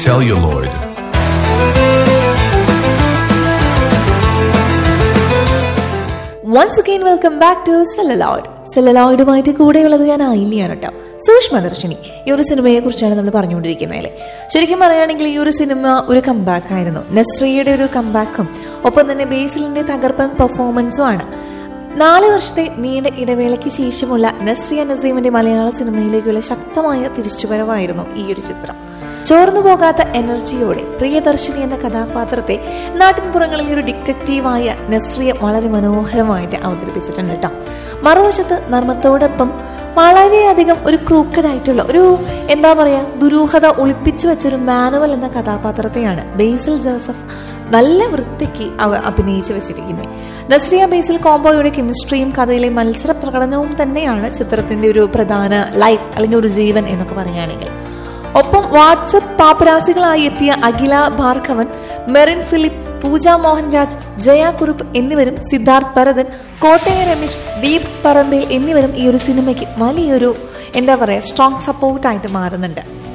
celluloid. Once again welcome back to celluloid സെലലോയിഡുമായിട്ട് കൂടെയുള്ളത് ഞാൻ ആയില്യാണ് കേട്ടോ സൂക്ഷ്മദർശിനി ഈ ഒരു സിനിമയെ കുറിച്ചാണ് നമ്മൾ പറഞ്ഞുകൊണ്ടിരിക്കുന്നത് ശരിക്കും പറയുകയാണെങ്കിൽ ഈ ഒരു സിനിമ ഒരു കംബാക്ക് ആയിരുന്നു നസ്രിയയുടെ ഒരു കംബാക്കും ഒപ്പം തന്നെ ബേസിലിന്റെ തകർപ്പൻ പെർഫോമൻസും ആണ് നാല് വർഷത്തെ നീണ്ട ഇടവേളയ്ക്ക് ശേഷമുള്ള നസ്രിയ നസീമിന്റെ മലയാള സിനിമയിലേക്കുള്ള ശക്തമായ തിരിച്ചുവരവായിരുന്നു ഈ ഒരു ചിത്രം ചോർന്നു പോകാത്ത എനർജിയോടെ പ്രിയദർശിനി എന്ന കഥാപാത്രത്തെ നാട്ടിൻപുറങ്ങളിൽ ഒരു ഡിറ്റക്റ്റീവായ നസ്രിയ വളരെ മനോഹരമായിട്ട് അവതരിപ്പിച്ചിട്ടുണ്ട് കേട്ടോ മറുവശത്ത് നർമ്മത്തോടൊപ്പം വളരെയധികം ഒരു ക്രൂക്കഡ് ആയിട്ടുള്ള ഒരു എന്താ പറയാ ദുരൂഹത ഒളിപ്പിച്ചു വെച്ചൊരു മാനുവൽ എന്ന കഥാപാത്രത്തെയാണ് ബേസിൽ ജോസഫ് നല്ല വൃത്തിക്ക് അവ അഭിനയിച്ചു വെച്ചിരിക്കുന്നത് നസ്രിയ ബേസിൽ കോംബോയുടെ കെമിസ്ട്രിയും കഥയിലെ മത്സര പ്രകടനവും തന്നെയാണ് ചിത്രത്തിന്റെ ഒരു പ്രധാന ലൈഫ് അല്ലെങ്കിൽ ഒരു ജീവൻ എന്നൊക്കെ പറയുകയാണെങ്കിൽ ഒപ്പം വാട്സപ്പ് പാപ്പരാസികളായി എത്തിയ അഖില ഭാർഗവൻ മെറിൻ ഫിലിപ്പ് പൂജ മോഹൻരാജ് ജയ കുറുപ്പ് എന്നിവരും സിദ്ധാർത്ഥ് ഭരതൻ കോട്ടയ രമേശ് ദീപ് പറമ്പേൽ എന്നിവരും ഈ ഒരു സിനിമയ്ക്ക് വലിയൊരു എന്താ പറയുക സ്ട്രോങ് സപ്പോർട്ടായിട്ട് മാറുന്നുണ്ട്